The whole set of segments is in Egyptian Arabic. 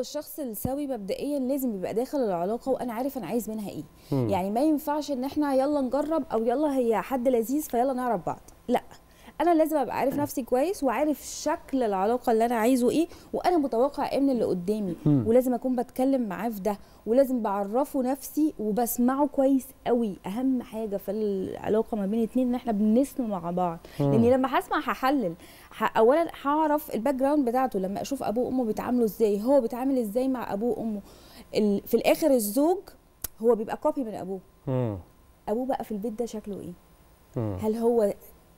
الشخص السوي مبدئيا لازم يبقى داخل العلاقه وانا عارف انا عايز منها ايه مم. يعني ما ينفعش ان احنا يلا نجرب او يلا هي حد لذيذ فيلا نعرف بعض لا انا لازم ابقى عارف نفسي كويس وعارف شكل العلاقه اللي انا عايزه ايه وانا متوقع ايه من اللي قدامي مم. ولازم اكون بتكلم معاه في ده ولازم بعرفه نفسي وبسمعه كويس قوي اهم حاجه في العلاقه ما بين اتنين ان احنا بنسمع مع بعض مم. لاني لما هسمع هحلل ه- اولا هعرف الباك جراوند بتاعته لما اشوف ابوه وامه بيتعاملوا ازاي هو بيتعامل ازاي مع ابوه وامه ال- في الاخر الزوج هو بيبقى كوبي من ابوه مم. ابوه بقى في البيت ده شكله ايه مم. هل هو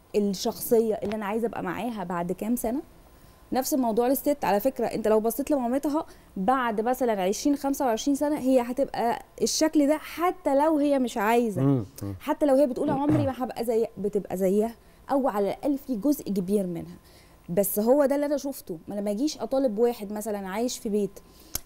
الشخصيه اللي انا عايزه ابقى معاها بعد كام سنه نفس الموضوع للست على فكره انت لو بصيت لمامتها بعد مثلا 20 25 سنه هي هتبقى الشكل ده حتى لو هي مش عايزه مم. مم. حتى لو هي بتقول عمري ما هبقى زي بتبقى زيها او على الاقل في جزء كبير منها بس هو ده اللي انا شفته ما انا ما اجيش اطالب واحد مثلا عايش في بيت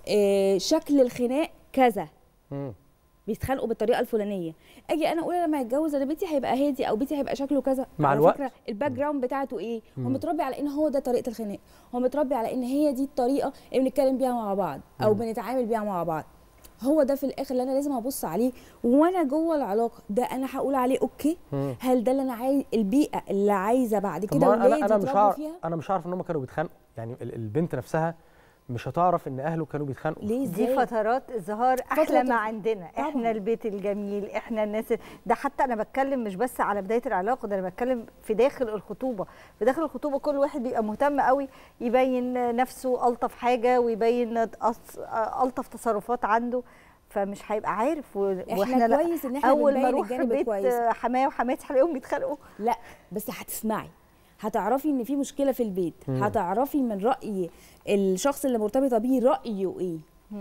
آه، شكل الخناق كذا مم. بيتخانقوا بالطريقه الفلانيه اجي انا اقول أنا لما اتجوز انا بيتي هيبقى هادي او بيتي هيبقى شكله كذا مع على الوقت. فكره الباك جراوند بتاعته ايه هو مم. متربي على ان هو ده طريقه الخناق هو متربي على ان هي دي الطريقه اللي بنتكلم بيها مع بعض او مم. بنتعامل بيها مع بعض هو ده في الاخر اللي انا لازم ابص عليه وانا جوه العلاقه ده انا هقول عليه اوكي مم. هل ده اللي انا عايز البيئه اللي عايزه بعد طب كده ما انا ولادي انا مش يتربوا عارف فيها انا مش عارف ان هم كانوا بيتخانقوا يعني ال- البنت نفسها مش هتعرف ان اهله كانوا بيتخانقوا ليه دي ازاي فترات ظهار فترة احلى ما طبعاً. عندنا احنا طبعاً. البيت الجميل احنا الناس ده حتى انا بتكلم مش بس على بدايه العلاقه ده انا بتكلم في داخل الخطوبه في داخل الخطوبه كل واحد بيبقى مهتم قوي يبين نفسه الطف حاجه ويبين أص- الطف تصرفات عنده فمش هيبقى عارف و- احنا لا كويس ان احنا اول ما بنبين اروح الجانب بيت الكويس حمايه وحماتي هلاقيهم بيتخانقوا لا بس هتسمعي هتعرفي ان في مشكله في البيت مم. هتعرفي من راي الشخص اللي مرتبطه بيه رايه ايه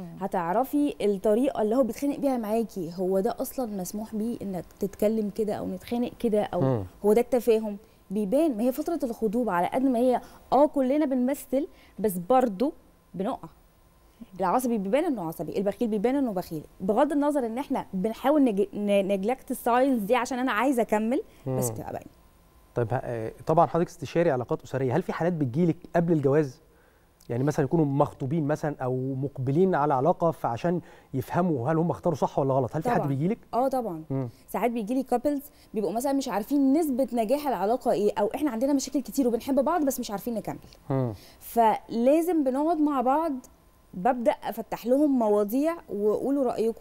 هتعرفي الطريقه اللي هو بيتخانق بيها معاكي هو ده اصلا مسموح بيه انك تتكلم كده او نتخانق كده او مم. هو ده التفاهم بيبان ما هي فتره الخطوبه على قد ما هي اه كلنا بنمثل بس برضه بنقع العصبي بيبان انه عصبي البخيل بيبان انه بخيل بغض النظر ان احنا بنحاول نجلكت الساينز دي عشان انا عايزه اكمل بس مم. بتبقى باينه طيب ه- طبعا حضرتك استشاري علاقات اسريه هل في حالات بتجيلك قبل الجواز يعني مثلا يكونوا مخطوبين مثلا او مقبلين على علاقه فعشان يفهموا هل هم اختاروا صح ولا غلط هل في حد طبعاً. بيجيلك اه طبعا مم. ساعات بيجي لي كابلز بيبقوا مثلا مش عارفين نسبه نجاح العلاقه ايه او احنا عندنا مشاكل كتير وبنحب بعض بس مش عارفين نكمل مم. فلازم بنقعد مع بعض ببدا افتح لهم مواضيع وقولوا رايكم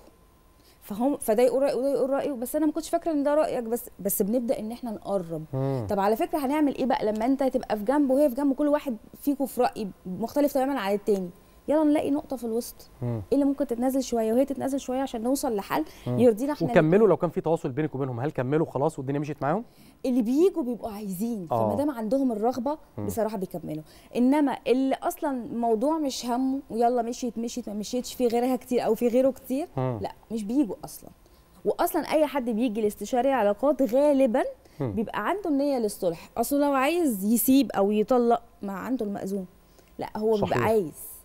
فهم فده يقول رايه وده يقول رايه بس انا ما كنتش فاكره ان ده رايك بس بس بنبدا ان احنا نقرب مم. طب على فكره هنعمل ايه بقى لما انت تبقى في جنب وهي في جنب كل واحد فيكم في راي مختلف تماما عن التاني يلا نلاقي نقطه في الوسط مم. ايه اللي ممكن تتنازل شويه وهي تتنازل شويه عشان نوصل لحل مم. يرضينا احنا وكملوا لو كان في تواصل بينك وبينهم هل كملوا خلاص والدنيا مشيت معاهم اللي بيجوا بيبقوا عايزين آه. فما دام عندهم الرغبه مم. بصراحه بيكملوا انما اللي اصلا الموضوع مش همه ويلا مشيت مشيت ما مشيتش في غيرها كتير او في غيره كتير مم. لا مش بيجوا اصلا واصلا اي حد بيجي لاستشاري علاقات غالبا مم. بيبقى عنده النيه للصلح اصله لو عايز يسيب او يطلق ما عنده المأذون لا هو بيبقى صحيح. عايز